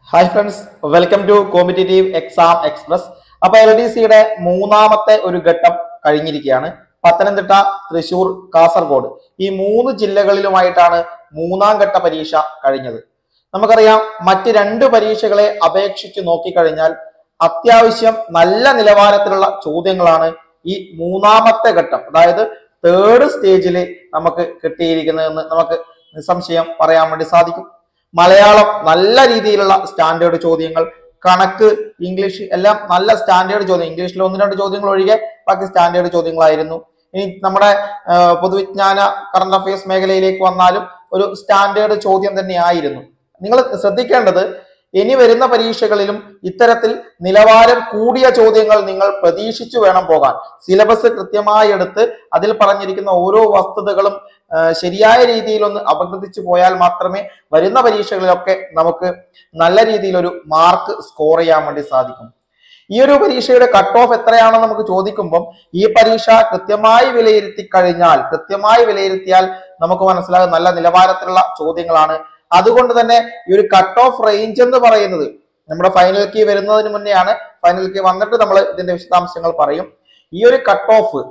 hi friends welcome to competitive exam express അപ്പൊ L D സിയുടെ മൂന്നാമത്തെ ഒരു ഘട്ടം കഴിഞ്ഞിരിക്കുകയാണ് പത്തനംതിട്ട തൃശൂർ കാസർഗോഡ് ഈ മൂന്ന് ജില്ലകളിലുമായിട്ടാണ് മൂന്നാം ഘട്ട പരീക്ഷ കഴിഞ്ഞത് നമുക്കറിയാം മറ്റ് രണ്ട് പരീക്ഷകളെ അപേക്ഷിച്ച് നോക്കിക്കഴിഞ്ഞാൽ അത്യാവശ്യം നല്ല നിലവാരത്തിലുള്ള ചോദ്യങ്ങളാണ് ഈ മൂന്നാമത്തെ ഘട്ടം അതായത് തേർഡ് സ്റ്റേജിൽ നമുക്ക് കിട്ടിയിരിക്കുന്നതെന്ന് നമുക്ക് നിസ്സംശയം പറയാൻ വേണ്ടി സാധിക്കും മലയാളം നല്ല രീതിയിലുള്ള സ്റ്റാൻഡേർഡ് ചോദ്യങ്ങൾ കണക്ക് ഇംഗ്ലീഷ് എല്ലാം നല്ല സ്റ്റാൻഡേർഡ് ചോദ്യം ഇംഗ്ലീഷിൽ ഒന്ന് രണ്ട് ചോദ്യങ്ങൾ ഒഴികെ ബാക്കി സ്റ്റാൻഡേർഡ് ചോദ്യങ്ങളായിരുന്നു ഇനി നമ്മുടെ ആ, പൊതുവിജ്ഞാന കറണ്ട് അഫയേഴ്സ് മേഖലയിലേക്ക് വന്നാലും ഒരു സ്റ്റാൻഡേർഡ് ചോദ്യം തന്നെയായിരുന്നു നിങ്ങൾ ശ്രദ്ധിക്കേണ്ടത് ഇനി വരുന്ന പരീക്ഷകളിലും ഇത്തരത്തിൽ നിലവാരം കൂടിയ ചോദ്യങ്ങൾ നിങ്ങൾ പ്രതീക്ഷിച്ചു വേണം പോകാൻ സിലബസ് കൃത്യമായി എടുത്ത് അതിൽ പറഞ്ഞിരിക്കുന്ന ഓരോ വസ്തുതകളും ആ, ശരിയായ രീതിയിൽ ഒന്ന് അപഗ്രഥിച്ചു പോയാൽ മാത്രമേ വരുന്ന പരീക്ഷകളിലൊക്കെ നമുക്ക് നല്ല രീതിയിൽ ഒരു മാർക്ക് സ്കോർ ചെയ്യാൻ വേണ്ടി സാധിക്കും ഈ ഒരു പരീക്ഷയുടെ കട്ട് ഓഫ് എത്രയാണെന്ന് നമുക്ക് ചോദിക്കുമ്പം ഈ പരീക്ഷ കൃത്യമായി വിലയിരുത്തി കഴിഞ്ഞാൽ കൃത്യമായി വിലയിരുത്തിയാൽ നമുക്ക് മനസ്സിലാകും നല്ല നിലവാരത്തിലുള്ള ചോദ്യങ്ങളാണ് അതുകൊണ്ട് തന്നെ ഈ ഒരു കട്ട് ഓഫ് റേഞ്ച് എന്ന് പറയുന്നത് നമ്മുടെ ഫൈനൽ കീ വരുന്നതിന് മുന്നെയാണ് ഫൈനൽ കീ വന്നിട്ട് നമ്മൾ ഇതിന്റെ വിശദാംശങ്ങൾ പറയും ഈ ഒരു കട്ട് ഓഫ്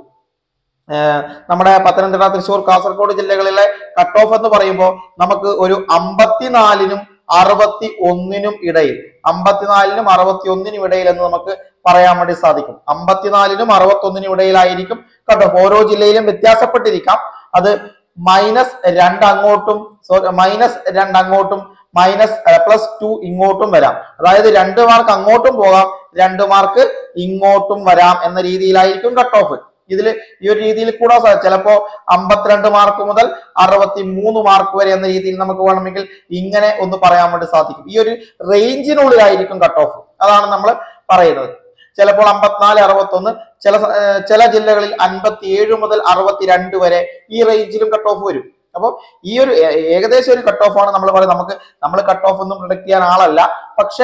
നമ്മുടെ പത്തനംതിട്ട തൃശ്ശൂർ കാസർഗോഡ് ജില്ലകളിലെ കട്ട് ഓഫ് എന്ന് പറയുമ്പോൾ നമുക്ക് ഒരു അമ്പത്തിനാലിനും അറുപത്തി ഒന്നിനും ഇടയിൽ അമ്പത്തിനാലിനും അറുപത്തി ഒന്നിനും ഇടയിൽ എന്ന് നമുക്ക് പറയാൻ വേണ്ടി സാധിക്കും അമ്പത്തിനാലിനും അറുപത്തി ഒന്നിനും ഇടയിലായിരിക്കും കട്ട് ഓഫ് ഓരോ ജില്ലയിലും വ്യത്യാസപ്പെട്ടിരിക്കാം അത് മൈനസ് രണ്ട് അങ്ങോട്ടും സോറി മൈനസ് രണ്ട് അങ്ങോട്ടും മൈനസ് പ്ലസ് ടു ഇങ്ങോട്ടും വരാം അതായത് രണ്ട് മാർക്ക് അങ്ങോട്ടും പോകാം രണ്ട് മാർക്ക് ഇങ്ങോട്ടും വരാം എന്ന രീതിയിലായിരിക്കും കട്ട് ഓഫ് ഇതിൽ ഈ ഒരു രീതിയിൽ കൂടാൻ സാധിക്കും ചിലപ്പോ അമ്പത്തിരണ്ട് മാർക്ക് മുതൽ അറുപത്തി മൂന്ന് മാർക്ക് വരെ എന്ന രീതിയിൽ നമുക്ക് വേണമെങ്കിൽ ഇങ്ങനെ ഒന്ന് പറയാൻ വേണ്ടി സാധിക്കും ഈ ഒരു റേഞ്ചിനുള്ളിലായിരിക്കും കട്ട് ഓഫ് അതാണ് നമ്മൾ പറയുന്നത് ചിലപ്പോൾ അമ്പത്തിനാല് അറുപത്തൊന്ന് ചില സ- ഏർ ചില ജില്ലകളിൽ അൻപത്തി ഏഴ് മുതൽ അറുപത്തിരണ്ട് വരെ ഈ റേഞ്ചിലും കട്ട് ഓഫ് വരും അപ്പോൾ ഈ ഒരു ഏ- ഏകദേശം ഒരു കട്ട് ഓഫ് ആണ് നമ്മൾ പറയുന്നത് നമുക്ക് നമ്മൾ കട്ട് ഓഫ് ഒന്നും പ്രൊഡക്ട് ചെയ്യാൻ ആളല്ല പക്ഷെ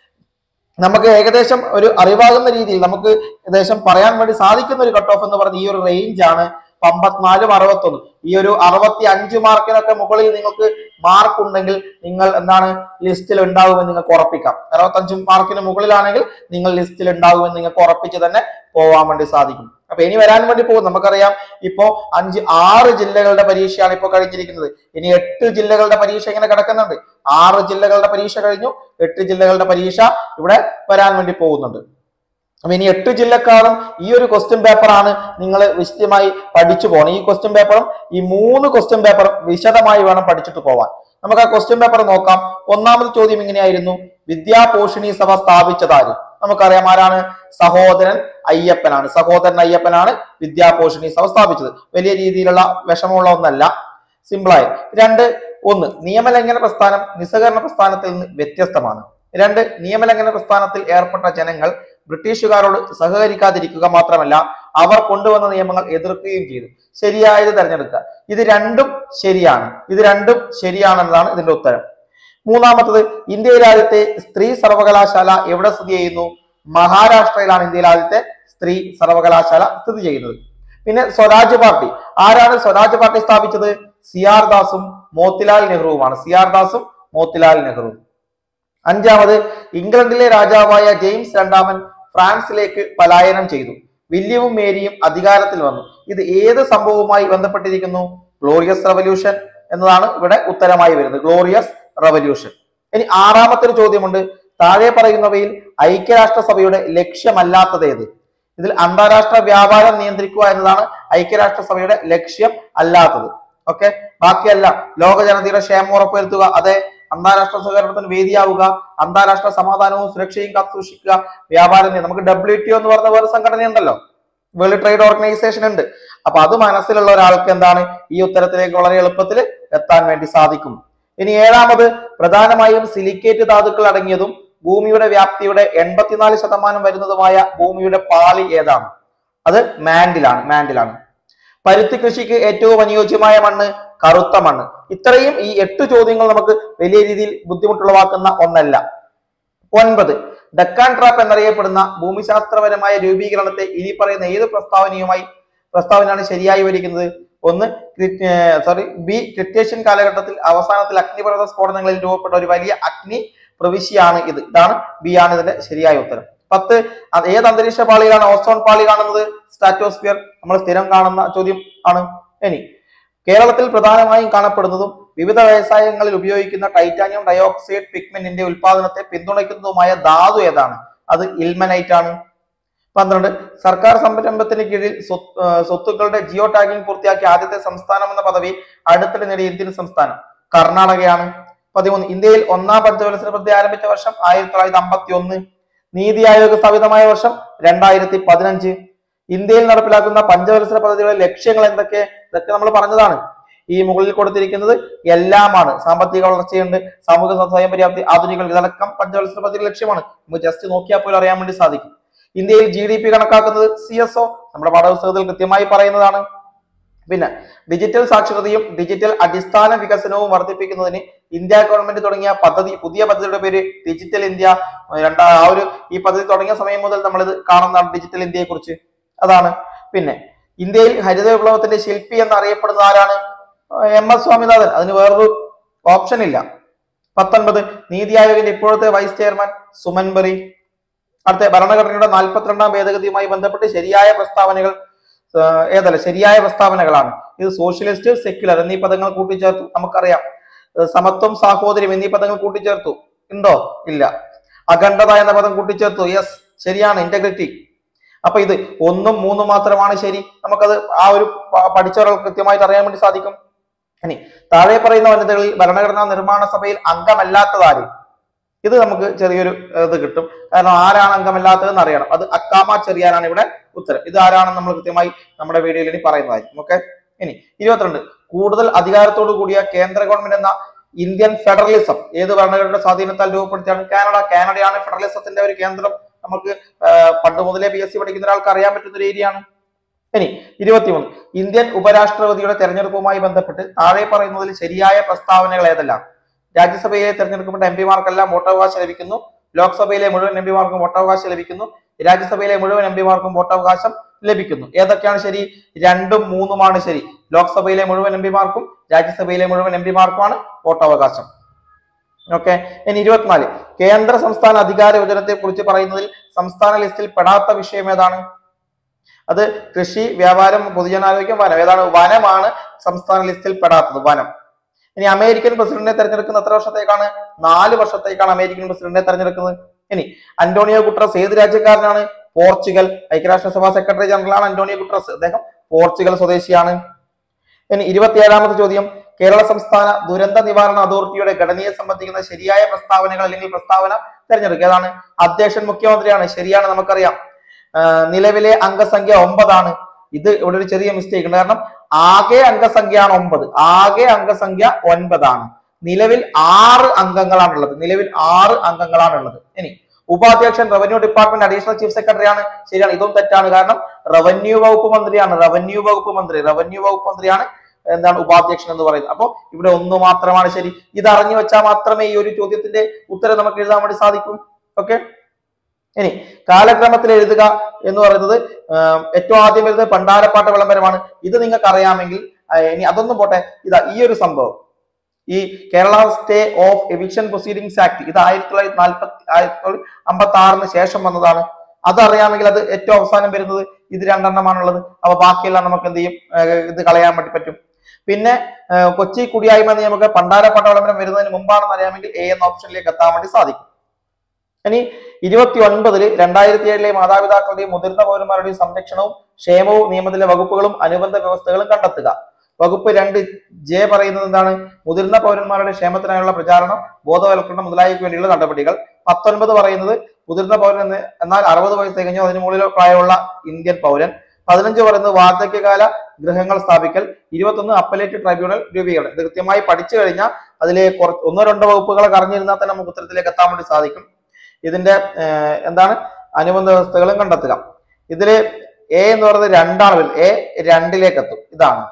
നമുക്ക് ഏകദേശം ഒരു അറിവാകുന്ന രീതിയിൽ നമുക്ക് ഏകദേശം പറയാൻ വേണ്ടി സാധിക്കുന്ന ഒരു കട്ട് ഓഫ് എന്ന് പറയുന്നത് ഈ ഒരു റേഞ്ച് ആണ് അമ്പത്തിനാലും അറുപത്തൊന്നും ഈ ഒരു അറുപത്തി അഞ്ച് മാർക്കിനൊക്കെ മുകളിൽ നിങ്ങൾക്ക് മാർക്ക് ഉണ്ടെങ്കിൽ നിങ്ങൾ എന്താണ് ലിസ്റ്റിൽ ഉണ്ടാകുമെന്ന് നിങ്ങൾക്ക് ഉറപ്പിക്കാം അറുപത്തഞ്ച് മാർക്കിന് മുകളിലാണെങ്കിൽ നിങ്ങൾ ലിസ്റ്റിൽ ഉണ്ടാകുമെന്ന് നിങ്ങൾക്ക് ഉറപ്പിച്ച് തന്നെ പോവാൻ വേണ്ടി സാധിക്കും അപ്പൊ ഇനി വരാൻ വേണ്ടി പോകും നമുക്കറിയാം ഇപ്പോ അഞ്ച് ആറ് ജില്ലകളുടെ പരീക്ഷയാണ് ഇപ്പോൾ കഴിഞ്ഞിരിക്കുന്നത് ഇനി എട്ട് ജില്ലകളുടെ പരീക്ഷ ഇങ്ങനെ കിടക്കുന്നുണ്ട് ആറ് ജില്ലകളുടെ പരീക്ഷ കഴിഞ്ഞു എട്ട് ജില്ലകളുടെ പരീക്ഷ ഇവിടെ വരാൻ വേണ്ടി പോകുന്നുണ്ട് അപ്പൊ ഇനി എട്ട് ജില്ലക്കാരും ഈ ഒരു ക്വസ്റ്റ്യൻ പേപ്പറാണ് നിങ്ങൾ വിശദമായി പഠിച്ചു പോകണം ഈ ക്വസ്റ്റ്യൻ പേപ്പറും ഈ മൂന്ന് ക്വസ്റ്റ്യൻ പേപ്പറും വിശദമായി വേണം പഠിച്ചിട്ട് പോവാൻ നമുക്ക് ആ ക്വസ്റ്റ്യൻ പേപ്പർ നോക്കാം ഒന്നാമത് ചോദ്യം ഇങ്ങനെയായിരുന്നു വിദ്യാപോഷിണി സഭ സ്ഥാപിച്ചതാര് നമുക്കറിയാം ആരാണ് സഹോദരൻ അയ്യപ്പനാണ് സഹോദരൻ അയ്യപ്പനാണ് വിദ്യാപോഷിണി സഭ സ്ഥാപിച്ചത് വലിയ രീതിയിലുള്ള വിഷമമുള്ള ഒന്നല്ല സിമ്പിളായി രണ്ട് ഒന്ന് നിയമലംഘന പ്രസ്ഥാനം നിസ്സഹകരണ പ്രസ്ഥാനത്തിൽ നിന്ന് വ്യത്യസ്തമാണ് രണ്ട് നിയമലംഘന പ്രസ്ഥാനത്തിൽ ഏർപ്പെട്ട ജനങ്ങൾ ബ്രിട്ടീഷുകാരോട് സഹകരിക്കാതിരിക്കുക മാത്രമല്ല അവർ കൊണ്ടുവന്ന നിയമങ്ങൾ എതിർക്കുകയും ചെയ്തു ശരിയായത് തിരഞ്ഞെടുക്കുക ഇത് രണ്ടും ശരിയാണ് ഇത് രണ്ടും ശരിയാണെന്നതാണ് ഇതിന്റെ ഉത്തരം മൂന്നാമത്തത് ഇന്ത്യയിലെ ആദ്യത്തെ സ്ത്രീ സർവകലാശാല എവിടെ സ്ഥിതി ചെയ്യുന്നു മഹാരാഷ്ട്രയിലാണ് ഇന്ത്യയിലെ ആദ്യത്തെ സ്ത്രീ സർവകലാശാല സ്ഥിതി ചെയ്യുന്നത് പിന്നെ സ്വരാജ് പാർട്ടി ആരാണ് സ്വരാജ് പാർട്ടി സ്ഥാപിച്ചത് സി ആർ ദാസും മോത്തിലാൽ നെഹ്റുവുമാണ് സി ആർ ദാസും മോത്തിലാൽ നെഹ്റുവും അഞ്ചാമത് ഇംഗ്ലണ്ടിലെ രാജാവായ ജെയിംസ് രണ്ടാമൻ ഫ്രാൻസിലേക്ക് പലായനം ചെയ്തു വില്യവും മേരിയും അധികാരത്തിൽ വന്നു ഇത് ഏത് സംഭവവുമായി ബന്ധപ്പെട്ടിരിക്കുന്നു ഗ്ലോറിയസ് റവല്യൂഷൻ എന്നതാണ് ഇവിടെ ഉത്തരമായി വരുന്നത് ഗ്ലോറിയസ് റവല്യൂഷൻ ഇനി ആറാമത്തെ ഒരു ചോദ്യമുണ്ട് താഴെ പറയുന്നവയിൽ ഐക്യരാഷ്ട്രസഭയുടെ ലക്ഷ്യമല്ലാത്തത് ഏത് ഇതിൽ അന്താരാഷ്ട്ര വ്യാപാരം നിയന്ത്രിക്കുക എന്നതാണ് ഐക്യരാഷ്ട്രസഭയുടെ ലക്ഷ്യം അല്ലാത്തത് ഓക്കെ ബാക്കിയെല്ലാം ലോക ജനതയുടെ ക്ഷേമം ഉറപ്പുവരുത്തുക അതെ അന്താരാഷ്ട്ര സഹകരണത്തിന് വേദിയാവുക അന്താരാഷ്ട്ര സമാധാനവും സുരക്ഷയും കാത്തുസൂക്ഷിക്കുക വ്യാപാരം നിയ- നമുക്ക് ഡബ്ല്യു ടി എന്ന് പറഞ്ഞ വേറെ സംഘടനയുണ്ടല്ലോ വേൾഡ് ട്രേഡ് ഓർഗനൈസേഷൻ ഉണ്ട് അപ്പൊ അത് മനസ്സിലുള്ള ഒരാൾക്ക് എന്താണ് ഈ ഉത്തരത്തിലേക്ക് വളരെ എളുപ്പത്തിൽ എത്താൻ വേണ്ടി സാധിക്കും ഇനി ഏഴാമത് പ്രധാനമായും സിലിക്കേറ്റ് ധാതുക്കൾ അടങ്ങിയതും ഭൂമിയുടെ വ്യാപ്തിയുടെ എൺപത്തിനാല് ശതമാനം വരുന്നതുമായ ഭൂമിയുടെ പാളി ഏതാണ് അത് മാൻഡിലാണ് മാൻഡിലാണ് പരുത്തി കൃഷിക്ക് ഏറ്റവും അനുയോജ്യമായ മണ്ണ് കറുത്ത മണ്ണ് ഇത്രയും ഈ എട്ട് ചോദ്യങ്ങൾ നമുക്ക് വലിയ രീതിയിൽ ബുദ്ധിമുട്ടുളവാക്കുന്ന ഒന്നല്ല ഒൻപത് ഡക്കാൻ ട്രാപ്പ് എന്നറിയപ്പെടുന്ന ഭൂമിശാസ്ത്രപരമായ രൂപീകരണത്തെ ഇനി പറയുന്ന ഏത് പ്രസ്താവനയുമായി പ്രസ്താവനയാണ് ശരിയായി വരിക്കുന്നത് ഒന്ന് സോറി ബി ക്രിറ്റേഷ്യൻ കാലഘട്ടത്തിൽ അവസാനത്തിൽ അഗ്നിപർവ്വത സ്ഫോടനങ്ങളിൽ രൂപപ്പെട്ട ഒരു വലിയ അഗ്നി പ്രവിശ്യയാണ് ഇത് ഇതാണ് ബി ആണ് ഇതിന്റെ ശരിയായ ഉത്തരം പത്ത് അത് ഏത് അന്തരീക്ഷ പാളിയിലാണ് ഓസോൺ പാളി കാണുന്നത് സ്ട്രാറ്റോസ്ഫിയർ നമ്മൾ സ്ഥിരം കാണുന്ന ചോദ്യം ആണ് ഇനി കേരളത്തിൽ പ്രധാനമായും കാണപ്പെടുന്നതും വിവിധ വ്യവസായങ്ങളിൽ ഉപയോഗിക്കുന്ന ടൈറ്റാനിയം ഡയോക്സൈഡ് പിഗ്മെന്റിന്റെ ഉൽപാദനത്തെ പിന്തുണയ്ക്കുന്നതുമായ ധാതു ഏതാണ് അത് ഇൽമനൈറ്റ് ആണ് പന്ത്രണ്ട് സർക്കാർ സംരംഭത്തിന് കീഴിൽ സ്വത്ത് ആ, സ്വത്തുക്കളുടെ ജിയോ ടാഗിംഗ് പൂർത്തിയാക്കിയ ആദ്യത്തെ സംസ്ഥാനം എന്ന പദവി അടുത്തിടെ നേടിയ ഇന്ത്യൻ സംസ്ഥാനം കർണാടകയാണ് പതിമൂന്ന് ഇന്ത്യയിൽ ഒന്നാം പഞ്ചവത്സര പദ്ധതി ആരംഭിച്ച വർഷം ആയിരത്തി തൊള്ളായിരത്തി അമ്പത്തി ഒന്ന് നീതി ആയോഗ് സ്ഥാപിതമായ വർഷം രണ്ടായിരത്തി പതിനഞ്ച് ഇന്ത്യയിൽ നടപ്പിലാക്കുന്ന പഞ്ചവത്സര പദ്ധതികളുടെ ലക്ഷ്യങ്ങൾ എന്തൊക്കെ ഇതൊക്കെ നമ്മൾ പറഞ്ഞതാണ് ഈ മുകളിൽ കൊടുത്തിരിക്കുന്നത് എല്ലാമാണ് സാമ്പത്തിക വളർച്ചയുണ്ട് സാമൂഹിക സ്വയം പര്യാപ്തി ആധുനിക ഇതടക്കം പഞ്ചവത്സര പദ്ധതിയുടെ ലക്ഷ്യമാണ് നമുക്ക് ജസ്റ്റ് നോക്കിയാൽ പോലും അറിയാൻ വേണ്ടി സാധിക്കും ഇന്ത്യയിൽ ജി ഡി പി കണക്കാക്കുന്നത് സി എസ് ഒ നമ്മുടെ പാഠപുസ്തകത്തിൽ കൃത്യമായി പറയുന്നതാണ് പിന്നെ ഡിജിറ്റൽ സാക്ഷരതയും ഡിജിറ്റൽ അടിസ്ഥാന വികസനവും വർദ്ധിപ്പിക്കുന്നതിന് ഇന്ത്യ ഗവൺമെന്റ് തുടങ്ങിയ പദ്ധതി പുതിയ പദ്ധതിയുടെ പേര് ഡിജിറ്റൽ ഇന്ത്യ രണ്ടാ ആ ഒരു ഈ പദ്ധതി തുടങ്ങിയ സമയം മുതൽ നമ്മൾ ഇത് കാണുന്നതാണ് ഡിജിറ്റൽ ഇന്ത്യയെ കുറിച്ച് അതാണ് പിന്നെ ഇന്ത്യയിൽ ഹരിത വിപ്ലവത്തിന്റെ ശില്പി എന്നറിയപ്പെടുന്ന ആരാണ് എം എസ് സ്വാമിനാഥൻ അതിന് വേറൊരു ഓപ്ഷൻ ഇല്ല പത്തൊൻപത് നീതി ആയോഗിന്റെ ഇപ്പോഴത്തെ വൈസ് ചെയർമാൻ സുമൻ ബറി അടുത്ത ഭരണഘടനയുടെ നാൽപ്പത്തിരണ്ടാം ഭേദഗതിയുമായി ബന്ധപ്പെട്ട് ശരിയായ പ്രസ്താവനകൾ ആ, ഏതല്ല ശരിയായ പ്രസ്താവനകളാണ് ഇത് സോഷ്യലിസ്റ്റ് സെക്യുലർ എന്നീ പദങ്ങൾ കൂട്ടിച്ചേർത്തു നമുക്കറിയാം ഏർ സമത്വം സാഹോദര്യം എന്നീ പദങ്ങൾ കൂട്ടിച്ചേർത്തു ഉണ്ടോ ഇല്ല അഖണ്ഡത എന്ന പദം കൂട്ടിച്ചേർത്തു യെസ് ശരിയാണ് ഇന്റഗ്രിറ്റി അപ്പൊ ഇത് ഒന്നും മൂന്നും മാത്രമാണ് ശരി നമുക്കത് ആ ഒരു പ- പഠിച്ച ഒരാൾക്ക് കൃത്യമായിട്ട് അറിയാൻ വേണ്ടി സാധിക്കും ഇനി താഴെ പറയുന്ന വനിതകളിൽ ഭരണഘടനാ നിർമ്മാണ സഭയിൽ അംഗമല്ലാത്തതാര് ഇത് നമുക്ക് ചെറിയൊരു ഏർ, ഇത് കിട്ടും കാരണം ആരാണ് അംഗമല്ലാത്തതെന്ന് അറിയണം അത് അക്കാമ ചെറിയാനാണ് ഇവിടെ ഉത്തരം ഇത് ആരാണെന്ന് നമ്മൾ കൃത്യമായി നമ്മുടെ വീഡിയോയിൽ ഇനി പറയുന്നതായിരിക്കും ഓക്കെ ഇനി ഇരുപത്തിരണ്ട് കൂടുതൽ അധികാരത്തോടു കൂടിയ കേന്ദ്ര ഗവൺമെന്റ് എന്ന ഇന്ത്യൻ ഫെഡറലിസം ഏത് ഭരണഘടനയുടെ സ്വാധീനത്താൽ രൂപപ്പെടുത്തിയാണ് കാനഡ കാനഡയാണ് ഫെഡറലിസത്തിന്റെ ഒരു കേന്ദ്രം നമുക്ക് ആ, പണ്ട് മുതലേ ബി എസ് സി പഠിക്കുന്ന ഒരാൾക്ക് അറിയാൻ പറ്റുന്ന ഒരു ഏരിയ ആണ് ഇനി ഇരുപത്തിമൂന്ന് ഇന്ത്യൻ ഉപരാഷ്ട്രപതിയുടെ തെരഞ്ഞെടുപ്പുമായി ബന്ധപ്പെട്ട് താഴെ പറയുന്നതിൽ ശരിയായ പ്രസ്താവനകൾ ഏതെല്ലാം രാജ്യസഭയിലെ തെരഞ്ഞെടുക്കപ്പെട്ട എം പിമാർക്കെല്ലാം വോട്ടവകാശം ലഭിക്കുന്നു ലോക്സഭയിലെ മുഴുവൻ എം പിമാർക്കും വോട്ടവകാശം ലഭിക്കുന്നു രാജ്യസഭയിലെ മുഴുവൻ എം പിമാർക്കും വോട്ടവകാശം ലഭിക്കുന്നു ഏതൊക്കെയാണ് ശരി രണ്ടും മൂന്നുമാണ് ശരി ലോക്സഭയിലെ മുഴുവൻ എം പിമാർക്കും രാജ്യസഭയിലെ മുഴുവൻ എം പിമാർക്കുമാണ് വോട്ടവകാശം ഓക്കെ ഇനി ഇരുപത്തിനാല് കേന്ദ്ര സംസ്ഥാന അധികാര വിതരണത്തെ കുറിച്ച് പറയുന്നതിൽ സംസ്ഥാന ലിസ്റ്റിൽ പെടാത്ത വിഷയം ഏതാണ് അത് കൃഷി വ്യാപാരം പൊതുജനാരോഗ്യം വനം ഏതാണ് വനമാണ് സംസ്ഥാന ലിസ്റ്റിൽ പെടാത്തത് വനം ഇനി അമേരിക്കൻ പ്രസിഡന്റിനെ തെരഞ്ഞെടുക്കുന്ന എത്ര വർഷത്തേക്കാണ് നാല് വർഷത്തേക്കാണ് അമേരിക്കൻ പ്രസിഡന്റിനെ തെരഞ്ഞെടുക്കുന്നത് ഇനി അന്റോണിയോ ഗുട്രസ് ഏത് രാജ്യക്കാരനാണ് പോർച്ചുഗൽ ഐക്യരാഷ്ട്രസഭ സെക്രട്ടറി ജനറൽ ആണ് അന്റോണിയോ ഗുട്രസ് അദ്ദേഹം പോർച്ചുഗൽ സ്വദേശിയാണ് ഇനി ഇരുപത്തിയേഴാമത്തെ ചോദ്യം കേരള സംസ്ഥാന ദുരന്ത നിവാരണ അതോറിറ്റിയുടെ ഘടനയെ സംബന്ധിക്കുന്ന ശരിയായ പ്രസ്താവനകൾ അല്ലെങ്കിൽ പ്രസ്താവന തിരഞ്ഞെടുക്കുക ഏതാണ് അധ്യക്ഷൻ മുഖ്യമന്ത്രിയാണ് ശരിയാണ് നമുക്കറിയാം ആ, നിലവിലെ അംഗസംഖ്യ ഒമ്പതാണ് ഇത് ഇവിടെ ഒരു ചെറിയ മിസ്റ്റേക്ക് ഉണ്ട് കാരണം ആകെ അംഗസംഖ്യയാണ് ഒമ്പത് ആകെ അംഗസംഖ്യ ഒൻപതാണ് നിലവിൽ ആറ് അംഗങ്ങളാണുള്ളത് നിലവിൽ ആറ് അംഗങ്ങളാണുള്ളത് ഇനി ഉപാധ്യക്ഷൻ revenue department additional chief secretary ആണ് ശരിയാണ് ഇതും തെറ്റാണ് കാരണം റവന്യൂ വകുപ്പ് മന്ത്രിയാണ് റവന്യൂ വകുപ്പ് മന്ത്രി റവന്യൂ വകുപ്പ് മന്ത്രിയാണ് എന്താണ് ഉപാധ്യക്ഷൻ എന്ന് പറയുന്നത് അപ്പോൾ ഇവിടെ ഒന്ന് മാത്രമാണ് ശരി ഇത് അറിഞ്ഞു വെച്ചാൽ മാത്രമേ ഈ ഒരു ചോദ്യത്തിന്റെ ഉത്തരം നമുക്ക് എഴുതാൻ വേണ്ടി സാധിക്കും ഓക്കെ ഇനി കാലക്രമത്തിൽ എഴുതുക എന്ന് പറയുന്നത് ആം, ഏറ്റവും ആദ്യം വരുന്നത് പണ്ടാരപ്പാട്ട് വിളംബരമാണ് ഇത് നിങ്ങൾക്ക് അറിയാമെങ്കിൽ ആ, ഇനി അതൊന്നും പോട്ടെ ഇതാ ഈ ഒരു സംഭവം ഈ Kerala stay of eviction proceedings act ഇത് ആയിരത്തി തൊള്ളായിരത്തി നാൽപ്പത്തി ആയിരത്തി തൊള്ളായിരത്തി അമ്പത്തി ആറിന് ശേഷം വന്നതാണ് അതറിയാമെങ്കിൽ അത് ഏറ്റവും അവസാനം വരുന്നത് ഇത് രണ്ടെണ്ണമാണുള്ളത് അപ്പൊ ബാക്കിയെല്ലാം നമുക്ക് എന്ത് ചെയ്യും ഏർ ഇത് കളയാൻ വേണ്ടി പറ്റും പിന്നെ ഏർ കൊച്ചി കുടിയായ്മ നിയമമൊക്കെ പണ്ടാരപ്പാട്ട വിളംബരം വരുന്നതിന് മുമ്പാണെന്ന് അറിയാമെങ്കിൽ എ എന്ന ഓപ്ഷനിലേക്ക് എത്താൻ വേണ്ടി സാധിക്കും ഇനി ഇരുപത്തി ഒൻപതില് രണ്ടായിരത്തി ഏഴിലെ മാതാപിതാക്കളുടെയും മുതിർന്ന പൗരന്മാരുടെയും സംരക്ഷണവും ക്ഷേമവും നിയമത്തിലെ വകുപ്പുകളും അനുബന്ധ വ്യവസ്ഥകളും കണ്ടെത്തുക വകുപ്പ് രണ്ട് ജെ പറയുന്നത് എന്താണ് മുതിർന്ന പൗരന്മാരുടെ ക്ഷേമത്തിനായുള്ള പ്രചാരണം ബോധവൽക്കരണം മുതലായവയ്ക്ക് വേണ്ടിയുള്ള നടപടികൾ പത്തൊൻപത് പറയുന്നത് മുതിർന്ന പൗരൻ എന്ന് എന്നാൽ അറുപത് വയസ്സ് തികഞ്ഞോ അതിന് മുകളിലോ പ്രായമുള്ള ഇന്ത്യൻ പൗരൻ പതിനഞ്ച് പറയുന്നത് വാർദ്ധക്യകാല ഗൃഹങ്ങൾ സ്ഥാപിക്കൽ ഇരുപത്തൊന്ന് അപ്പലേറ്റ് ട്രൈബ്യൂണൽ രൂപീകരണം ഇത് കൃത്യമായി പഠിച്ചു കഴിഞ്ഞാൽ അതിലെ കുറച്ച് ഒന്നോ രണ്ടോ വകുപ്പുകളൊക്കെ അറിഞ്ഞിരുന്നാൽ തന്നെ നമുക്ക് ഉത്തരത്തിലേക്ക് എത്താൻ വേണ്ടി സാധിക്കും ഇതിന്റെ ഏർ, എന്താണ് അനുബന്ധ വ്യവസ്ഥകളും കണ്ടെത്തുക ഇതില് എ എന്ന് പറയുന്നത് രണ്ടാണ് വരുന്നത് എ രണ്ടിലേക്ക് എത്തും ഇതാണ്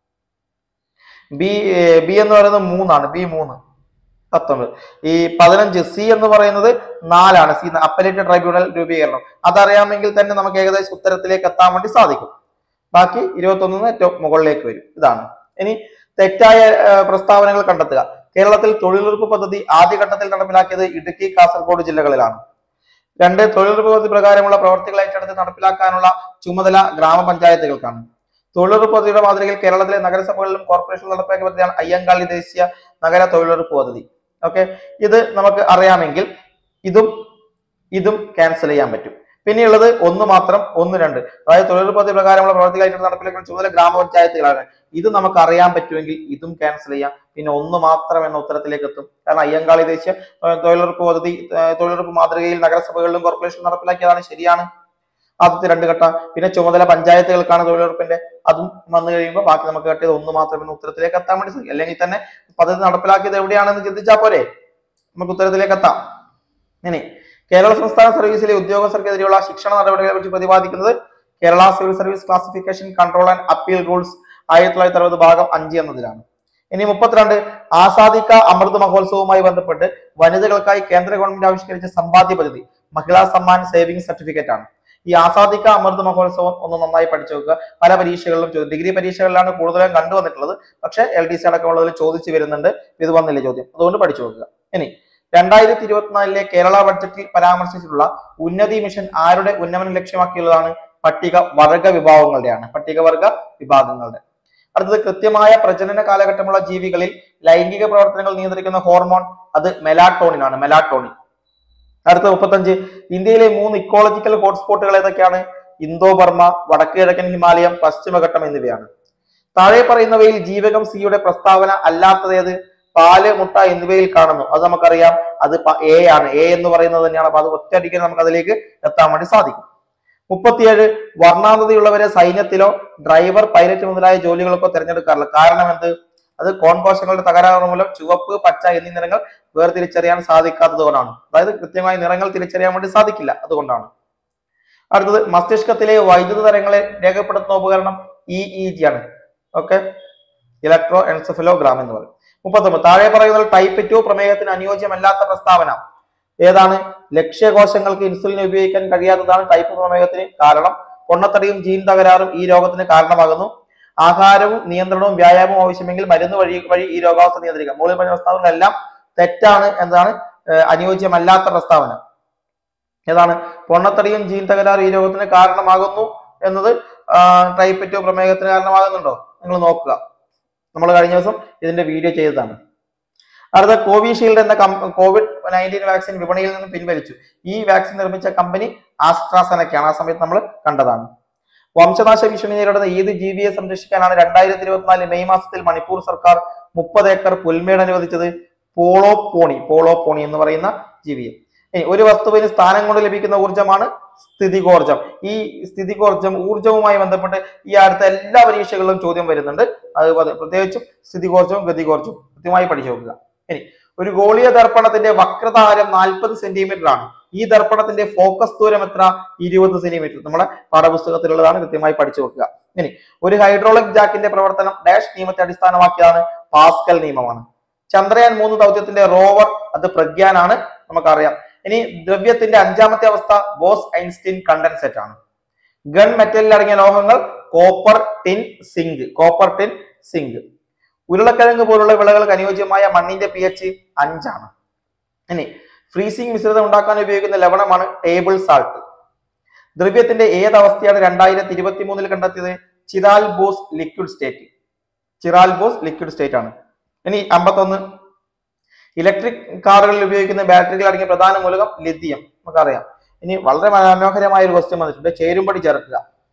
ബി ബി എന്ന് പറയുന്നത് മൂന്നാണ് ബി മൂന്ന് പത്തൊമ്പത് ഈ പതിനഞ്ച് സി എന്ന് പറയുന്നത് നാലാണ് സി അപ്പലേറ്റ് ട്രൈബ്യൂണൽ രൂപീകരണം അതറിയാമെങ്കിൽ തന്നെ നമുക്ക് ഏകദേശം ഉത്തരത്തിലേക്ക് എത്താൻ വേണ്ടി സാധിക്കും ബാക്കി ഇരുപത്തൊന്നിന് ഏറ്റവും മുകളിലേക്ക് വരും ഇതാണ് ഇനി തെറ്റായ ഏർ, പ്രസ്താവനകൾ കണ്ടെത്തുക കേരളത്തിൽ തൊഴിലുറപ്പ് പദ്ധതി ആദ്യഘട്ടത്തിൽ നടപ്പിലാക്കിയത് ഇടുക്കി കാസർഗോഡ് ജില്ലകളിലാണ് രണ്ട് തൊഴിലുറപ്പ് പദ്ധതി പ്രകാരമുള്ള പ്രവർത്തികൾ ഏറ്റെടുത്ത് നടപ്പിലാക്കാനുള്ള ചുമതല ഗ്രാമപഞ്ചായത്തുകൾക്കാണ് തൊഴിലുറപ്പ് പദ്ധതിയുടെ മാതൃകയിൽ കേരളത്തിലെ നഗരസഭകളിലും കോർപ്പറേഷനിലും നടപ്പാക്കിയ പദ്ധതിയാണ് അയ്യങ്കാളി ദേശീയ നഗര തൊഴിലുറപ്പ് പദ്ധതി ഓക്കെ ഇത് നമുക്ക് അറിയാമെങ്കിൽ ഇതും ഇതും ക്യാൻസൽ ചെയ്യാൻ പറ്റും പിന്നെയുള്ളത് ഒന്ന് മാത്രം ഒന്ന് രണ്ട് അതായത് തൊഴിലുറപ്പ് പദ്ധതി പ്രകാരമുള്ള പ്രവർത്തികളായിട്ട് നടപ്പിലാക്കുന്ന ചുമതല ഗ്രാമപഞ്ചായത്തുകളാണ് ഇത് നമുക്ക് അറിയാൻ പറ്റുമെങ്കിൽ ഇതും ക്യാൻസൽ ചെയ്യാം പിന്നെ ഒന്ന് മാത്രം എന്ന ഉത്തരത്തിലേക്ക് എത്തും കാരണം അയ്യങ്കാളി ദേശീയ ഏഹ്, തൊഴിലുറപ്പ് പദ്ധതി ഏഹ്, തൊഴിലുറപ്പ് മാതൃകയിൽ നഗരസഭകളിലും കോർപ്പറേഷനിലും നടപ്പിലാക്കിയതാണ് ശരിയാണ് ആദ്യത്തെ രണ്ട് ഘട്ട പിന്നെ ചുമതല പഞ്ചായത്തുകൾക്കാണ് തൊഴിലുറപ്പിന്റെ അതും വന്നു കഴിയുമ്പോൾ ബാക്കി നമുക്ക് കട്ടിയത് ഒന്ന് മാത്രം എന്ന ഉത്തരത്തിലേക്ക് എത്താൻ വേണ്ടി സാധിക്കും അല്ലെങ്കിൽ തന്നെ പദ്ധതി നടപ്പിലാക്കിയത് എവിടെയാണെന്ന് ചിന്തിച്ചാൽ പോരെ നമുക്ക് ഉത്തരത്തിലേക്ക് എത്താം ഇനി കേരള സംസ്ഥാന സർവീസിലെ ഉദ്യോഗസ്ഥർക്കെതിരെയുള്ള ശിക്ഷണ നടപടികളെ കുറിച്ച് പ്രതിപാദിക്കുന്നത് Kerala civil service classification control and appeal rules ആയിരത്തി തൊള്ളായിരത്തി അറുപത് ഭാഗം അഞ്ച് എന്നതിലാണ് ഇനി മുപ്പത്തിരണ്ട് ആസാദിക്ക അമൃത് മഹോത്സവവുമായി ബന്ധപ്പെട്ട് വനിതകൾക്കായി കേന്ദ്ര ഗവൺമെന്റ് ആവിഷ്കരിച്ച സമ്പാദ്യ പദ്ധതി മഹിളാ സമ്മാൻ സേവിംഗ് സർട്ടിഫിക്കറ്റ് ആണ് ഈ ആസാദിക്ക അമൃത് മഹോത്സവം ഒന്ന് നന്നായി പഠിച്ചു വെക്കുക പല പരീക്ഷകളിലും ചോദ്യം ഡിഗ്രി പരീക്ഷകളിലാണ് കൂടുതലും കണ്ടുവന്നിട്ടുള്ളത് പക്ഷേ എൽ ഡി സി അടക്കമുള്ളതിൽ ചോദിച്ചു വരുന്നുണ്ട് ഇത് വന്നില്ല ചോദ്യം അതുകൊണ്ട് പഠിച്ചു വെക്കുക ഇനി രണ്ടായിരത്തി ഇരുപത്തിനാലിലെ കേരള ബഡ്ജറ്റിൽ പരാമർശിച്ചിട്ടുള്ള ഉന്നതി മിഷൻ ആരുടെ ഉന്നമനം ലക്ഷ്യമാക്കിയുള്ളതാണ് പട്ടിക വർഗ വിഭാഗങ്ങളുടെയാണ് പട്ടികവർഗ വിഭാഗങ്ങളുടെ അടുത്തത് കൃത്യമായ പ്രജനന കാലഘട്ടമുള്ള ജീവികളിൽ ലൈംഗിക പ്രവർത്തനങ്ങൾ നിയന്ത്രിക്കുന്ന ഹോർമോൺ അത് മെലാട്ടോണിൻ ആണ് മെലാട്ടോണിൻ അടുത്ത മുപ്പത്തഞ്ച് ഇന്ത്യയിലെ മൂന്ന് ഇക്കോളജിക്കൽ ഹോട്ട്സ്പോട്ടുകൾ ഏതൊക്കെയാണ് ഇന്തോ ബർമ വടക്ക് കിഴക്കൻ ഹിമാലയം പശ്ചിമഘട്ടം എന്നിവയാണ് താഴെ പറയുന്നവയിൽ ജീവകം സിയുടെ പ്രസ്താവന അല്ലാത്തതേത് പാല് മുട്ട എന്നിവയിൽ കാണുന്നു അത് നമുക്കറിയാം അത് എ ആണ് എ എന്ന് പറയുന്നത് തന്നെയാണ് അപ്പൊ അത് ഒറ്റയടിക്ക് നമുക്ക് അതിലേക്ക് എത്താൻ വേണ്ടി സാധിക്കും മുപ്പത്തിയേഴ് വർണ്ണാന്തതയുള്ളവരെ സൈന്യത്തിലോ ഡ്രൈവർ പൈലറ്റ് മുതലായ ജോലികൾക്കോ തിരഞ്ഞെടുക്കാറില്ല കാരണം എന്ത് അത് കോൺപോഷങ്ങളുടെ തകരാറ് മൂലം ചുവപ്പ് പച്ച എന്നീ നിറങ്ങൾ വേർതിരിച്ചറിയാൻ സാധിക്കാത്തത് കൊണ്ടാണ് അതായത് കൃത്യമായി നിറങ്ങൾ തിരിച്ചറിയാൻ വേണ്ടി സാധിക്കില്ല അതുകൊണ്ടാണ് അടുത്തത് മസ്തിഷ്കത്തിലെ വൈദ്യുത തരങ്ങളെ രേഖപ്പെടുത്തുന്ന ഉപകരണം ഇ ഇ ജി ആണ് ഓക്കെ ഇലക്ട്രോ എൻസെഫലോഗ്രാം എന്ന് പറയും മുപ്പത്തൊമ്പത് താഴെ പറയുന്നത് ടൈപ്പ് ടു പ്രമേഹത്തിന് അനുയോജ്യമല്ലാത്ത പ്രസ്താവന ഏതാണ് ലക്ഷ്യകോശങ്ങൾക്ക് ഇൻസുലിൻ ഉപയോഗിക്കാൻ കഴിയാത്തതാണ് ടൈപ്പ് പ്രമേഹത്തിന് കാരണം പൊണ്ണത്തടിയും ജീൻ തകരാറും ഈ രോഗത്തിന് കാരണമാകുന്നു ആഹാരവും നിയന്ത്രണവും വ്യായാമവും ആവശ്യമെങ്കിൽ മരുന്ന് വഴി വഴി ഈ രോഗാവസ്ഥ നിയന്ത്രിക്കാം മുകളിൽ പറഞ്ഞ പ്രസ്താവനകളെല്ലാം തെറ്റാണ് എന്നതാണ് ഏഹ്, അനുയോജ്യമല്ലാത്ത പ്രസ്താവന ഏതാണ് പൊണ്ണത്തടിയും ജീൻ തകരാറും ഈ രോഗത്തിന് കാരണമാകുന്നു എന്നത് ടൈപ്പ് ടു പ്രമേഹത്തിന് കാരണമാകുന്നുണ്ടോ നിങ്ങൾ നോക്കുക നമ്മൾ കഴിഞ്ഞ ദിവസം ഇതിന്റെ വീഡിയോ ചെയ്തതാണ് അടുത്ത കോവിഷീൽഡ് എന്ന കോവിഡ് നയൻറ്റീൻ വാക്സിൻ വിപണിയിൽ നിന്ന് പിൻവലിച്ചു ഈ വാക്സിൻ നിർമ്മിച്ച കമ്പനി ആസ്ട്രാസെനക്കാണ് ആ സമയത്ത് നമ്മൾ കണ്ടതാണ് വംശനാശ ഭീഷണി നേരിടുന്ന ഏത് ജീവിയെ സംരക്ഷിക്കാനാണ് രണ്ടായിരത്തി ഇരുപത്തിനാല് മെയ് മാസത്തിൽ മണിപ്പൂർ സർക്കാർ മുപ്പത് ഏക്കർ പുൽമേട് അനുവദിച്ചത് പോളോ പോണി പോളോ പോണി എന്ന് പറയുന്ന ജീവിയെ ഇനി ഒരു വസ്തുവിന് സ്ഥാനം കൊണ്ട് ലഭിക്കുന്ന ഊർജ്ജമാണ് സ്ഥിതികോർജം ഈ സ്ഥിതികോർജം ഊർജവുമായി ബന്ധപ്പെട്ട് ഈ അടുത്ത എല്ലാ പരീക്ഷകളിലും ചോദ്യം വരുന്നുണ്ട് അതുപോലെ പ്രത്യേകിച്ചും സ്ഥിതികോർജവും ഗതികോർജവും കൃത്യമായി പഠിച്ചു നോക്കുക ഇനി ഒരു ഗോളീയ ദർപ്പണത്തിന്റെ വക്രതാരം നാൽപ്പത് സെന്റിമീറ്റർ ആണ് ഈ ദർപ്പണത്തിന്റെ ഫോക്കസ് ദൂരം എത്ര ഇരുപത് സെന്റിമീറ്റർ നമ്മുടെ പാഠപുസ്തകത്തിലുള്ളതാണ് കൃത്യമായി പഠിച്ചു വെക്കുക ഇനി ഒരു ഹൈഡ്രോളിക് ജാക്കിന്റെ പ്രവർത്തനം ഡാഷ് നിയമത്തെ അടിസ്ഥാനമാക്കിയാണ് പാസ്കൽ നിയമമാണ് ചന്ദ്രയാൻ മൂന്ന് ദൗത്യത്തിന്റെ റോവർ അത് പ്രഗ്യാനാണ് നമുക്കറിയാം ഇനി ദ്രവ്യത്തിന്റെ അഞ്ചാമത്തെ അവസ്ഥ ബോസ് ഐൻസ്റ്റീൻ കണ്ടൻസെറ്റ് ആണ് ഗൺ മെറ്റലിൽ അടങ്ങിയ ലോഹങ്ങൾ copper tin zinc copper tin zinc ഉരുളക്കിഴങ്ങ് പോലുള്ള വിളകൾക്ക് അനുയോജ്യമായ മണ്ണിന്റെ പി എച്ച് അഞ്ചാണ് ഇനി ഫ്രീസിംഗ് മിശ്രിതം ഉണ്ടാക്കാൻ ഉപയോഗിക്കുന്ന ലവണമാണ് ടേബിൾ സാൾട്ട് ദ്രവ്യത്തിന്റെ ഏത് അവസ്ഥയാണ് രണ്ടായിരത്തി ഇരുപത്തി മൂന്നിൽ കണ്ടെത്തിയത് chiral Bose liquid state chiral Bose liquid state ആണ് ഇനി അമ്പത്തൊന്ന് ഇലക്ട്രിക് കാറുകളിൽ ഉപയോഗിക്കുന്ന ബാറ്ററികൾ അടങ്ങിയ പ്രധാന മൂലകം ലിഥിയം നമുക്കറിയാം ഇനി വളരെ മനോഹരമായ ഒരു ക്വസ്റ്റ്യൻ വന്നിട്ടുണ്ട് ചേരുംപടി ചേർക്കുക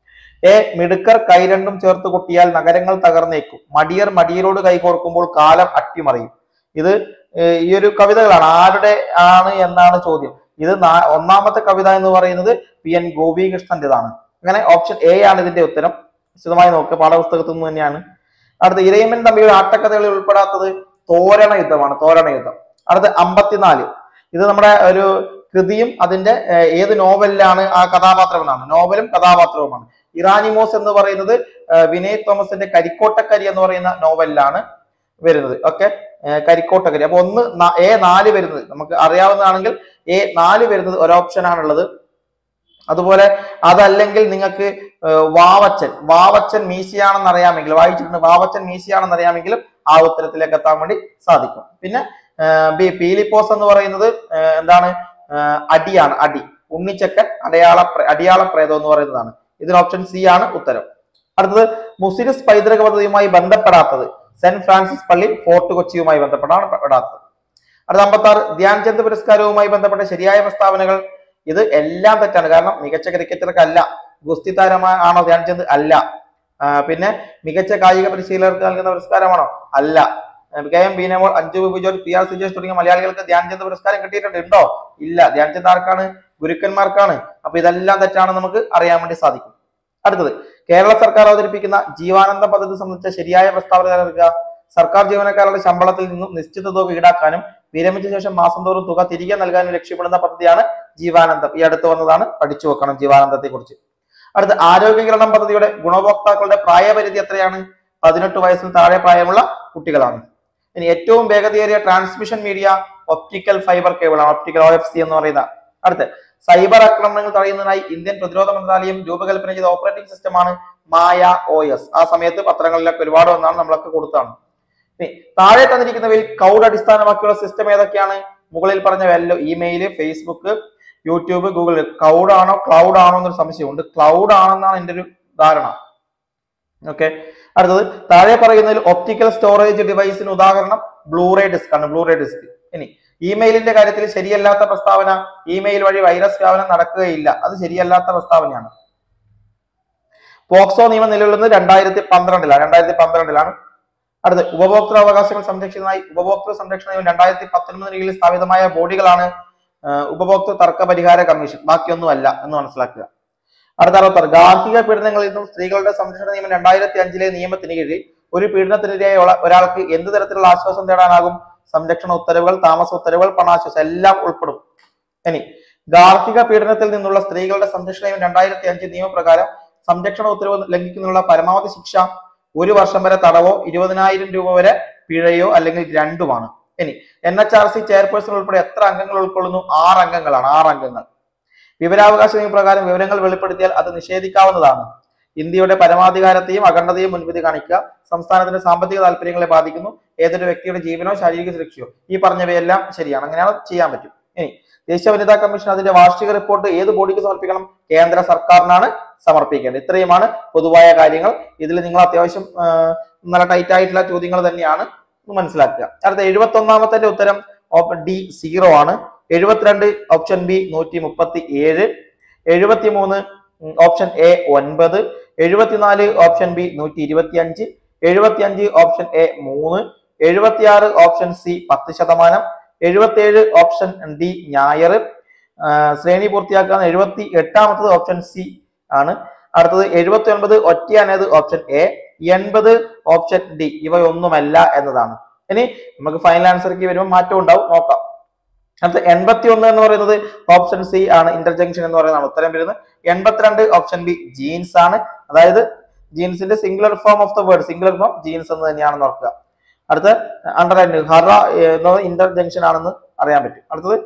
എ മിടുക്കർ കൈ രണ്ടും ചേർത്ത് കൊട്ടിയാൽ നഗരങ്ങൾ തകർന്നേക്കും മടിയർ മടിയരോട് കൈകോർക്കുമ്പോൾ കാലം അട്ടിമറിയും ഇത് ഏഹ്, ഈ ഒരു കവിതകളാണ് ആരുടെ ആണ് എന്നാണ് ചോദ്യം ഇത് നാ- ഒന്നാമത്തെ കവിത എന്ന് പറയുന്നത് പി എൻ ഗോപികൃഷ്ണന്റേതാണ് അങ്ങനെ ഓപ്ഷൻ എ ആണ് ഇതിന്റെ ഉത്തരം വിശദമായി നോക്കുക പാഠപുസ്തകത്തിൽ നിന്ന് തന്നെയാണ് അടുത്ത ഇരയമ്മൻ തമ്മിയുടെ ആട്ടക്കഥകളിൽ ഉൾപ്പെടാത്തത് തോരണ യുദ്ധമാണ് തോരണ യുദ്ധം അടുത്ത അമ്പത്തിനാല് ഇത് നമ്മുടെ ഒരു കൃതിയും അതിന്റെ ഏഹ്, ഏത് നോവലിലാണ് ആ കഥാപാത്രം എന്നാണ് നോവലും കഥാപാത്രവുമാണ് ഇറാനിമോസ് എന്ന് പറയുന്നത് ഏഹ്, വിനയ് തോമസിന്റെ കരിക്കോട്ടക്കരി എന്ന് പറയുന്ന നോവലിലാണ് വരുന്നത് ഓക്കെ കരിക്കോട്ടക്കരി അപ്പൊ ഒന്ന് ന- എ നാല് വരുന്നത് നമുക്ക് അറിയാവുന്നതാണെങ്കിൽ എ നാല് വരുന്നത് ഒരു ഓപ്ഷൻ ആണുള്ളത് അതുപോലെ അതല്ലെങ്കിൽ നിങ്ങൾക്ക് ഏഹ്, വാവച്ചൻ വാവച്ചൻ മീശയാണെന്ന് അറിയാമെങ്കിൽ വായിച്ചിട്ടുണ്ട് വാവച്ചൻ മീശയാണെന്ന് അറിയാമെങ്കിലും ആ ഉത്തരത്തിലേക്ക് എത്താൻ വേണ്ടി സാധിക്കും പിന്നെ ബി പീലിപ്പോസ് എന്ന് പറയുന്നത് ആ, എന്താണ് ആ, അടിയാണ് അടി ഉണ്ണിച്ചക്കൻ അടയാള പ്ര- അടിയാള പ്രേതം എന്ന് പറയുന്നതാണ് ഇതിന് ഓപ്ഷൻ സി ആണ് ഉത്തരം അടുത്തത് മുസിരിസ് പൈതൃക പദ്ധതിയുമായി ബന്ധപ്പെടാത്തത് സെന്റ് ഫ്രാൻസിസ് പള്ളി ഫോർട്ട് കൊച്ചിയുമായി ബന്ധപ്പെട്ടാണ് പെടാത്തത് അടുത്ത അമ്പത്തി ആറ് ധ്യാൻചന്ദ് പുരസ്കാരവുമായി ബന്ധപ്പെട്ട ശരിയായ പ്രസ്താവനകൾ ഇത് എല്ലാം തെറ്റാണ് കാരണം മികച്ച ക്രിക്കറ്റർക്ക് അല്ല ഗുസ്തി താരമാണ് ആണോ ധ്യാൻചന്ദ് അല്ല ആ, പിന്നെ മികച്ച കായിക പരിശീലകർക്ക് നൽകുന്ന പുരസ്കാരമാണോ അല്ല ആ, കെ എം ബീനമോൾ അഞ്ജു ബിജോൽ പി ആർ സുജേഷ് തുടങ്ങിയ മലയാളികൾക്ക് ധ്യാൻചന്ദ് പുരസ്കാരം കിട്ടിയിട്ടുണ്ട് ഉണ്ടോ ഇല്ല ധ്യാൻചന്ദ് ആർക്കാണ് ഗുരുക്കന്മാർക്കാണ് അപ്പൊ ഇതെല്ലാം തെറ്റാണെന്ന് നമുക്ക് അറിയാൻ വേണ്ടി സാധിക്കും അടുത്തത് കേരള സർക്കാർ അവതരിപ്പിക്കുന്ന ജീവാനന്ദ പദ്ധതി സംബന്ധിച്ച ശരിയായ പ്രസ്താവന നൽകുക സർക്കാർ ജീവനക്കാരുടെ ശമ്പളത്തിൽ നിന്നും നിശ്ചിത തുക ഈടാക്കാനും വിരമിച്ച ശേഷം മാസം തോറും തുക തിരികെ നൽകാനും ലക്ഷ്യമിടുന്ന പദ്ധതിയാണ് ജീവാനന്ദം ഈ അടുത്ത് വന്നതാണ് പഠിച്ചു വെക്കണം ജീവാനന്ദത്തെ കുറിച്ച് അടുത്ത ആരോഗ്യകിരണം പദ്ധതിയുടെ ഗുണഭോക്താക്കളുടെ പ്രായപരിധി എത്രയാണ് പതിനെട്ട് വയസ്സിന് താഴെ പ്രായമുള്ള കുട്ടികളാണ് ഇനി ഏറ്റവും വേഗതയേറിയ transmission media optical fibre cable ആണ് ഒപ്റ്റിക്കൽ ഒ എഫ് സി എന്ന് പറയുന്ന അടുത്ത് സൈബർ ആക്രമണങ്ങൾ തടയുന്നതിനായി ഇന്ത്യൻ പ്രതിരോധ മന്ത്രാലയം രൂപകൽപ്പന ചെയ്ത ഓപ്പറേറ്റിംഗ് സിസ്റ്റമാണ് മായ ഒ എസ് ആ സമയത്ത് പത്രങ്ങളിലൊക്കെ ഒരുപാട് വന്നാണ് നമ്മളൊക്കെ കൊടുത്താണ് ഇനി താഴെ തന്നിരിക്കുന്നവയിൽ ക്ലൗഡ് അടിസ്ഥാനമാക്കിയുള്ള സിസ്റ്റം ഏതൊക്കെയാണ് മുകളിൽ പറഞ്ഞ വല്ല email Facebook YouTube Google cloud ആണോ ക്ലൗഡ് ആണോ എന്നൊരു സംശയമുണ്ട് ക്ലൗഡ് ആണെന്നാണ് എൻ്റെ ഒരു ധാരണ ഓക്കെ അടുത്തത് താഴെ പറയുന്നതിൽ ഒപ്റ്റിക്കൽ സ്റ്റോറേജ് ഡിവൈസിന് ഉദാഹരണം ബ്ലൂറേ ഡിസ്ക് ആണ് ബ്ലൂറേ ഡിസ്ക് ഇനി ഇമെയിലിന്റെ കാര്യത്തിൽ ശരിയല്ലാത്ത പ്രസ്താവന ഇമെയിൽ വഴി വൈറസ് വ്യാപനം നടക്കുകയില്ല അത് ശരിയല്ലാത്ത പ്രസ്താവനയാണ് പോക്സോ നിയമം നിലവിലുന്നത് രണ്ടായിരത്തി പന്ത്രണ്ടിലാണ് രണ്ടായിരത്തി പന്ത്രണ്ടിലാണ് അടുത്ത് ഉപഭോക്തൃ അവകാശങ്ങൾ സംരക്ഷിക്കുന്നതിനായി ഉപഭോക്തൃ സംരക്ഷണ നിയമം രണ്ടായിരത്തി പത്തൊൻപതിന് കീഴിൽ സ്ഥാപിതമായ ബോഡികളാണ് ആ, ഉപഭോക്തൃ തർക്ക പരിഹാര കമ്മീഷൻ ബാക്കിയൊന്നുമല്ല എന്ന് മനസ്സിലാക്കുക അടുത്ത അറുപത്താറ് ഗാർഹിക പീഡനങ്ങളിൽ നിന്നും സ്ത്രീകളുടെ സംരക്ഷണ നിയമം രണ്ടായിരത്തി അഞ്ചിലെ നിയമത്തിന് കീഴിൽ ഒരു പീഡനത്തിനെതിരായ ഒള- ഒരാൾക്ക് എന്ത് തരത്തിലുള്ള ആശ്വാസം തേടാനാകും സംരക്ഷണ ഉത്തരവുകൾ താമസ ഉത്തരവുകൾ പണാശ്വാസം എല്ലാം ഉൾപ്പെടും ഇനി ഗാർഹിക പീഡനത്തിൽ നിന്നുള്ള സ്ത്രീകളുടെ സംരക്ഷണ നിയമം രണ്ടായിരത്തി അഞ്ച് നിയമപ്രകാരം സംരക്ഷണ ഉത്തരവ് ലംഘിക്കുന്നതിനുള്ള പരമാവധി ശിക്ഷ ഒരു വർഷം വരെ തടവോ ഇരുപതിനായിരം രൂപ വരെ പിഴയോ അല്ലെങ്കിൽ രണ്ടുമാണ് ഇനി N H R C chairperson ഉൾപ്പെടെ എത്ര അംഗങ്ങൾ ഉൾക്കൊള്ളുന്നു ആറ് അംഗങ്ങളാണ് ആറ് അംഗങ്ങൾ വിവരാവകാശ നിയമപ്രകാരം വിവരങ്ങൾ വെളിപ്പെടുത്തിയാൽ അത് നിഷേധിക്കാവുന്നതാണ് ഇന്ത്യയുടെ പരമാധികാരത്തെയും അഖണ്ഡതയും മുൻവിധി കാണിക്കുക സംസ്ഥാനത്തിന്റെ സാമ്പത്തിക താല്പര്യങ്ങളെ ബാധിക്കുന്നു ഏതൊരു വ്യക്തിയുടെ ജീവനോ ശാരീരിക സുരക്ഷയോ ഈ പറഞ്ഞവയെല്ലാം ശരിയാണ് അങ്ങനെയാണ് ചെയ്യാൻ പറ്റും ഇനി ദേശീയ വനിതാ കമ്മീഷൻ അതിന്റെ വാർഷിക റിപ്പോർട്ട് ഏത് ബോഡിക്ക് സമർപ്പിക്കണം കേന്ദ്ര സർക്കാരിനാണ് സമർപ്പിക്കേണ്ടത് ഇത്രയുമാണ് പൊതുവായ കാര്യങ്ങൾ ഇതിൽ നിങ്ങൾ അത്യാവശ്യം ആ, നല്ല ടൈറ്റ് ആയിട്ടുള്ള ചോദ്യങ്ങൾ തന്നെയാണ് എന്ന് മനസ്സിലാക്കുക അടുത്ത എഴുപത്തി ഒന്നാമത്തെ ഉത്തരം ഓപ്ഷൻ ഡി സീറോ ആണ് എഴുപത്തിരണ്ട് ഓപ്ഷൻ ബി നൂറ്റി മുപ്പത്തി ഏഴ് എഴുപത്തി മൂന്ന് ഓപ്ഷൻ എ ഒൻപത് എഴുപത്തിനാല് ഓപ്ഷൻ ബി നൂറ്റി ഇരുപത്തി അഞ്ച് എഴുപത്തി അഞ്ച് ഓപ്ഷൻ എ മൂന്ന് എഴുപത്തിയാറ് ഓപ്ഷൻ സി പത്ത് ശതമാനം എഴുപത്തിയേഴ് ഓപ്ഷൻ ഡി ഞായർ ആ, ശ്രേണി പൂർത്തിയാക്കാൻ എഴുപത്തി എട്ടാമത്തത് ഓപ്ഷൻ സി ആണ് അടുത്തത് എഴുപത്തി ഒൻപത് ഒറ്റയാനത് ഓപ്ഷൻ എ എൺപത് ഓപ്ഷൻ ഡി ഇവയൊന്നുമല്ല എന്നതാണ് ഇനി നമുക്ക് ഫൈനൽ ആൻസർക്ക് വരുമ്പോൾ മാറ്റം ഉണ്ടാവും നോക്കാം അടുത്ത എൺപത്തി ഒന്ന് എന്ന് പറയുന്നത് ഓപ്ഷൻ സി ആണ് ഇന്റർജംഗ്ഷൻ എന്ന് പറയുന്നതാണ് ഉത്തരം വരുന്നത് എൺപത്തിരണ്ട് ഓപ്ഷൻ ബി ജീൻസ് ആണ് അതായത് ജീൻസിന്റെ singular form of the word singular form jeans എന്ന് തന്നെയാണെന്ന് ഓർക്കുക അടുത്ത അണ്ടർലൈൻ ഹറ എന്നത് ഇന്റർജംഗ്ഷൻ ആണെന്ന് അറിയാൻ പറ്റും അടുത്തത്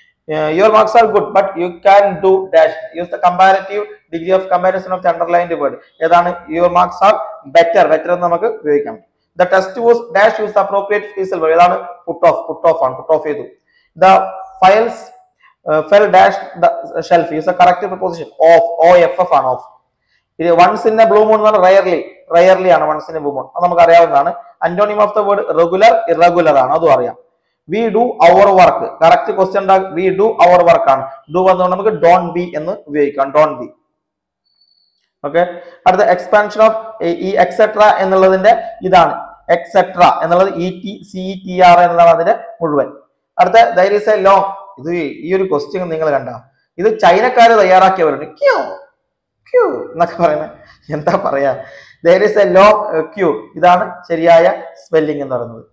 your marks are good but you can do dash use the comparative degree of comparison of underlined word ഏതാണ് your marks are better better എന്ന് നമുക്ക് ഉപയോഗിക്കാം the test was dash use appropriate phrasal ഏതാണ് പുട്ട് ഓഫ് പുട്ട് ഓഫ് ആണ് put off ചെയ്തു the files fell dash the shelf use a correct preposition off O F F ആണ് off ഇത് once in a blue moon എന്ന് പറഞ്ഞാൽ rarely rarely ആണ് once in a blue moon അത് നമുക്ക് അറിയാവുന്നതാണ് antonym of the word regular irregular ആണ് അതും അറിയാം we do our work correct question we do our work ആണ് ഡു വന്നുകൊണ്ട് നമുക്ക് ഡോൺ ബി എന്ന് ഉപയോഗിക്കാം ഡോൺ ബി ഓക്കെ അടുത്ത എക്സ്പാൻഷൻ ഓഫ് ഈ എക്സെട്ര എന്നുള്ളതിന്റെ ഇതാണ് എക്സെട്ര എന്നുള്ളത് E T C T R എന്നതാണ് അതിന്റെ മുഴുവൻ അടുത്ത ദൈർ ഇസ് എ ലോങ് ഇത് ഈ ഒരു ക്വസ്റ്റ്യൻ നിങ്ങൾ കണ്ട ഇത് ചൈനക്കാര് തയ്യാറാക്കിയവരുണ്ട് ക്യൂ ക്യൂ എന്നൊക്കെ പറയുന്നത് എന്താ പറയാ there is a long queue ഇതാണ് ശരിയായ സ്പെല്ലിംഗ് എന്ന് പറയുന്നത്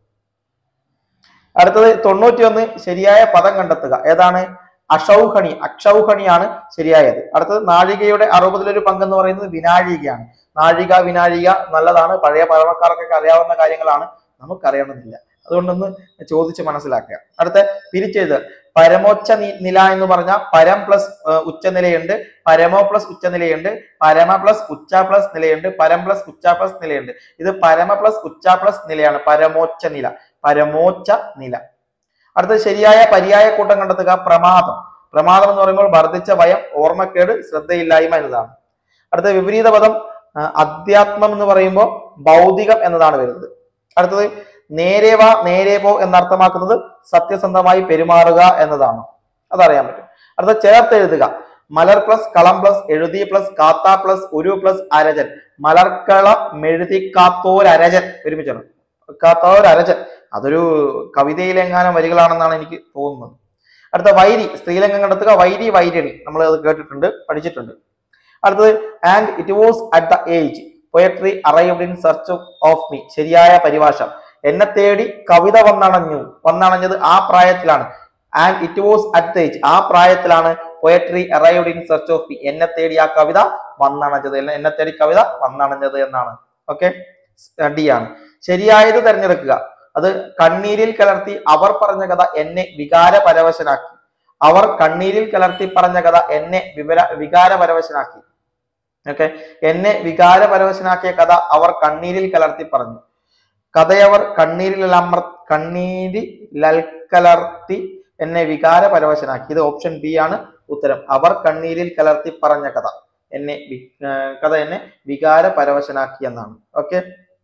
അടുത്തത് തൊണ്ണൂറ്റിയൊന്ന് ശരിയായ പദം കണ്ടെത്തുക ഏതാണ് അഷൗഹണി അക്ഷൗഹണിയാണ് ശരിയായത് അടുത്തത് നാഴികയുടെ അറുപതിലൊരു പങ്കെന്ന് പറയുന്നത് വിനാഴികയാണ് നാഴിക വിനാഴിക നല്ലതാണ് പഴയ പഴമക്കാർക്കൊക്കെ അറിയാവുന്ന കാര്യങ്ങളാണ് നമുക്കറിയണമെന്നില്ല അതുകൊണ്ടൊന്ന് ചോദിച്ച് മനസ്സിലാക്കുക അടുത്ത പിരിച്ചെഴുതുക പരമോച്ച നി- നില എന്ന് പറഞ്ഞ പരം പ്ലസ് ഉച്ചനിലയുണ്ട് പരമോ പ്ലസ് ഉച്ചനിലയുണ്ട് പരമ പ്ലസ് ഉച്ച പ്ലസ് നിലയുണ്ട് പരം പ്ലസ് ഉച്ച പ്ലസ് നിലയുണ്ട് ഇത് പരമ പ്ലസ് ഉച്ച പ്ലസ് നിലയാണ് പരമോച്ച നില പരമോച്ച നില അടുത്തത് ശരിയായ പര്യായ കൂട്ടം കണ്ടെത്തുക പ്രമാദം പ്രമാദം എന്ന് പറയുമ്പോൾ വർദ്ധിച്ച ഭയം ഓർമ്മക്കേട് ശ്രദ്ധയില്ലായ്മ എന്നതാണ് അടുത്ത വിപരീത പദം ആ, അധ്യാത്മം എന്ന് പറയുമ്പോൾ ഭൗതികം എന്നതാണ് വരുന്നത് അടുത്തത് നേരെ വാ നേരെ പോ എന്നർത്ഥമാക്കുന്നത് സത്യസന്ധമായി പെരുമാറുക എന്നതാണ് അതറിയാൻ പറ്റും അടുത്ത ചേർത്തെഴുതുക മലർ പ്ലസ് കളം പ്ലസ് എഴുതി പ്ലസ് കാത്ത പ്ലസ് ഒരു പ്ലസ് അരജൻ മലർക്കള മെഴുതി കാത്തോരരജൻ ഒരുമിച്ചാണ് കാത്തോരരജൻ അതൊരു കവിതയിലെങ്ങാനും വരികളാണെന്നാണ് എനിക്ക് തോന്നുന്നത് അടുത്ത വൈരി സ്ത്രീലിംഗം കണ്ടെത്തുക വൈരി വൈരണി നമ്മൾ അത് കേട്ടിട്ടുണ്ട് പഠിച്ചിട്ടുണ്ട് അടുത്തത് and it was at the age poetry arrived in search of me ശരിയായ പരിഭാഷ എന്നെ തേടി കവിത വന്നണഞ്ഞു വന്നണഞ്ഞത് ആ പ്രായത്തിലാണ് and it was at the age ആ പ്രായത്തിലാണ് poetry arrived in search of me എന്നെ തേടി ആ കവിത വന്നണഞ്ഞത് അല്ല, എന്നെ തേടി കവിത വന്നണഞ്ഞത് എന്നാണ് ഓക്കെ ഡി ആണ് ശരിയായത് തിരഞ്ഞെടുക്കുക അത് കണ്ണീരിൽ കലർത്തി അവർ പറഞ്ഞ കഥ എന്നെ വികാരപരവശനാക്കി അവർ കണ്ണീരിൽ കലർത്തി പറഞ്ഞ കഥ എന്നെ വിവര വികാരപരവശനാക്കി ഓക്കെ എന്നെ വികാരപരവശനാക്കിയ കഥ അവർ കണ്ണീരിൽ കലർത്തി പറഞ്ഞു കഥയവർ കണ്ണീരിൽ അമർ കണ്ണീരിൽ കലർത്തി എന്നെ വികാരപരവശനാക്കി ഇത് ഓപ്ഷൻ ബി ആണ് ഉത്തരം അവർ കണ്ണീരിൽ കലർത്തി പറഞ്ഞ കഥ എന്നെ വി- ആ, കഥ എന്നെ വികാരപരവശനാക്കി എന്നാണ് ഓക്കെ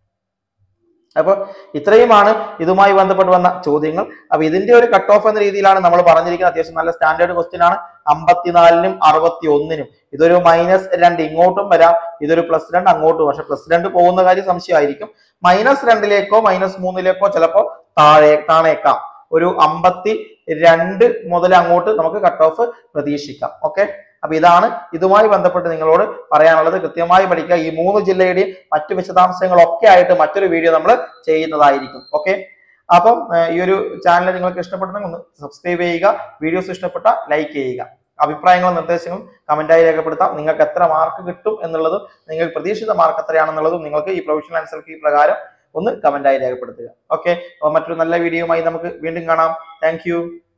അപ്പൊ ഇത്രയുമാണ് ഇതുമായി ബന്ധപ്പെട്ട് വന്ന ചോദ്യങ്ങൾ അപ്പൊ ഇതിന്റെ ഒരു കട്ട് ഓഫ് എന്ന രീതിയിലാണ് നമ്മൾ പറഞ്ഞിരിക്കുന്നത് അത്യാവശ്യം നല്ല സ്റ്റാൻഡേർഡ് ക്വസ്റ്റ്യൻ ആണ് അമ്പത്തിനാലിനും അറുപത്തി ഒന്നിനും ഇതൊരു മൈനസ് രണ്ട് ഇങ്ങോട്ടും വരാം ഇതൊരു പ്ലസ് രണ്ട് അങ്ങോട്ടും പക്ഷെ പ്ലസ് രണ്ട് പോകുന്ന കാര്യം സംശയമായിരിക്കും മൈനസ് രണ്ടിലേക്കോ മൈനസ് മൂന്നിലേക്കോ ചിലപ്പോ താഴെ താണേക്കാം ഒരു അമ്പത്തി രണ്ട് മുതൽ അങ്ങോട്ട് നമുക്ക് കട്ട് ഓഫ് പ്രതീക്ഷിക്കാം ഓക്കെ അപ്പൊ ഇതാണ് ഇതുമായി ബന്ധപ്പെട്ട് നിങ്ങളോട് പറയാനുള്ളത് കൃത്യമായി പഠിക്കുക ഈ മൂന്ന് ജില്ലയുടെയും മറ്റു വിശദാംശങ്ങളൊക്കെ ആയിട്ട് മറ്റൊരു വീഡിയോ നമ്മൾ ചെയ്യുന്നതായിരിക്കും ഓക്കെ അപ്പം ഏർ ഈ ഒരു ചാനൽ നിങ്ങൾക്ക് ഇഷ്ടപ്പെടുന്നെങ്കിൽ ഒന്ന് സബ്സ്ക്രൈബ് ചെയ്യുക വീഡിയോസ് ഇഷ്ടപ്പെട്ട ലൈക്ക് ചെയ്യുക അഭിപ്രായങ്ങളും നിർദ്ദേശങ്ങളും കമന്റായി രേഖപ്പെടുത്താം നിങ്ങൾക്ക് എത്ര മാർക്ക് കിട്ടും എന്നുള്ളതും നിങ്ങൾ പ്രതീക്ഷിത മാർക്ക് എത്രയാണെന്നുള്ളതും നിങ്ങൾക്ക് ഈ പ്രൊഫഷണൽ ആൻസർ കീ പ്രകാരം ഒന്ന് കമന്റായി രേഖപ്പെടുത്തുക ഓക്കെ അപ്പോൾ മറ്റൊരു നല്ല വീഡിയോയുമായി നമുക്ക് വീണ്ടും കാണാം താങ്ക്